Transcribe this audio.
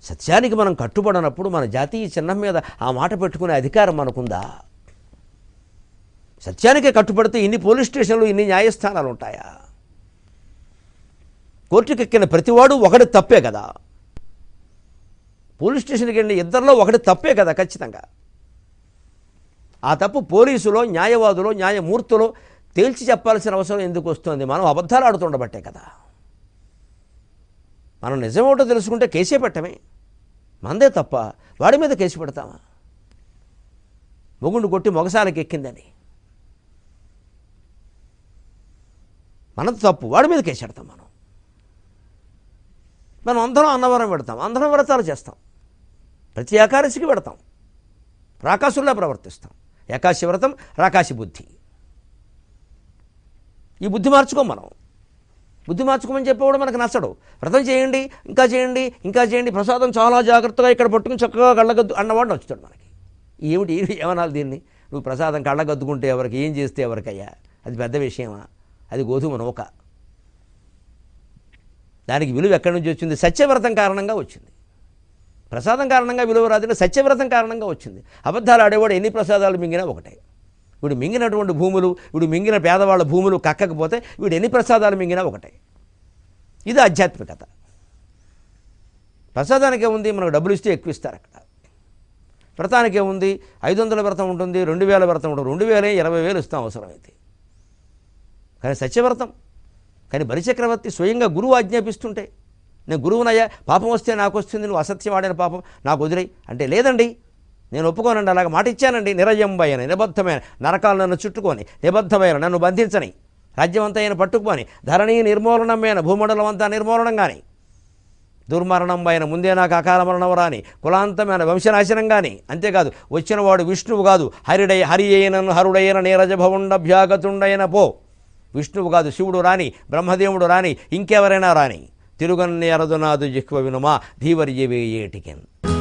సత్యానికి మనం కట్టుబడినప్పుడు మన జాతీయ చిహ్నం మీద ఆ మాట పెట్టుకునే అధికారం మనకుందా సత్యానికే కట్టుబడితే ఇన్ని పోలీస్ స్టేషన్లు ఇన్ని న్యాయస్థానాలు ఉంటాయా కోర్టుకి ఎక్కిన ప్రతివాడు ఒకటి తప్పే కదా పోలీస్ స్టేషన్కి వెళ్ళిన ఇద్దరిలో ఒకటి తప్పే కదా ఖచ్చితంగా ఆ తప్పు పోలీసులో న్యాయవాదులో న్యాయమూర్తులో తేల్చి చెప్పాల్సిన అవసరం ఎందుకు వస్తుంది మనం అబద్ధాలు ఆడుతుండబట్టే కదా మనం నిజమేమిటో తెలుసుకుంటే కేసే పెట్టమే మందే తప్ప వాడి మీద కేసు పెడతామా మొగుండు కొట్టి మొగసాలకి ఎక్కిందని మనది తప్పు వాడి మీద కేసు పెడతాం మనం మనం అందరం అన్నవరం పెడతాం అందరం వ్రతాలు చేస్తాం ప్రతి ఏకాదశికి పెడతాం రాకాసుల్లా ప్రవర్తిస్తాం ఏకాశి వ్రతం రాకాశి బుద్ధి ఈ బుద్ధి మార్చుకోం మనం బుద్ధి మార్చుకోమని చెప్పేవాడు మనకు నచ్చడు వ్రతం చేయండి ఇంకా చేయండి ఇంకా చేయండి ప్రసాదం చాలా జాగ్రత్తగా ఇక్కడ పట్టుకుని చక్కగా కళ్ళగద్దు అన్నవాడు నచ్చుతాడు మనకి ఏమిటి ఏమి ఏమనాలి దీన్ని నువ్వు ప్రసాదం కళ్ళగద్దుకుంటే ఎవరికి ఏం చేస్తే ఎవరికయ్యా అది పెద్ద విషయమా అది గోధుమ నౌక దానికి విలువ ఎక్కడి నుంచి వచ్చింది సత్యవ్రతం కారణంగా వచ్చింది ప్రసాదం కారణంగా విలువ రాదని సత్యవ్రతం కారణంగా వచ్చింది అబద్ధాలు ఆడేవాడు ఎన్ని ప్రసాదాలు మింగినా ఒకటే వీడు మింగినటువంటి భూములు వీడు మింగిన పేదవాళ్ళ భూములు కక్కకపోతే వీడు ఎన్ని ప్రసాదాలు మింగినా ఒకటే ఇది ఆధ్యాత్మికత ప్రసాదానికి ఏముంది మనకు డబ్బులు ఇస్తే ఎక్కువ ఇస్తారు అక్కడ వ్రతానికి ఏముంది ఐదు వందల వ్రతం ఉంటుంది రెండు వేల వ్రతం ఉంటుంది రెండు వేలే ఇరవై వేలు ఇస్తాం అవసరమైతే కానీ సత్యవ్రతం కానీ బలిచక్రవర్తి స్వయంగా గురువు ఆజ్ఞాపిస్తుంటే నేను గురువునయ్యా పాపం వస్తే నాకు వస్తుంది నువ్వు అసత్యం ఆడిన పాపం నాకు వదిలేయి అంటే లేదండి నేను ఒప్పుకోనండి అలాగ మాట ఇచ్చానండి నిరయంబైన నిబద్ధమైన నరకాలు నన్ను చుట్టుకొని నిబద్ధమైన నన్ను బంధించని రాజ్యమంతా ఆయన పట్టుకుపోని ధరణి నిర్మూలనమైన భూమండలం అంతా నిర్మూలనం కానీ దుర్మరణం పైన ముందే నాకు అకాల మరణం రాని కులాంతమైన వంశనాశనం కానీ అంతేకాదు వచ్చినవాడు విష్ణువు కాదు హరిడై హరి అయిన హరుడైన నీరజభవుండభ్యాగతుండైన పో విష్ణువు కాదు శివుడు రాని బ్రహ్మదేవుడు రాని ఇంకెవరైనా రాని తిరుగన్నేరదునాదు జిహ్వ వినుమా ధీవర్యవే ఏటికెన్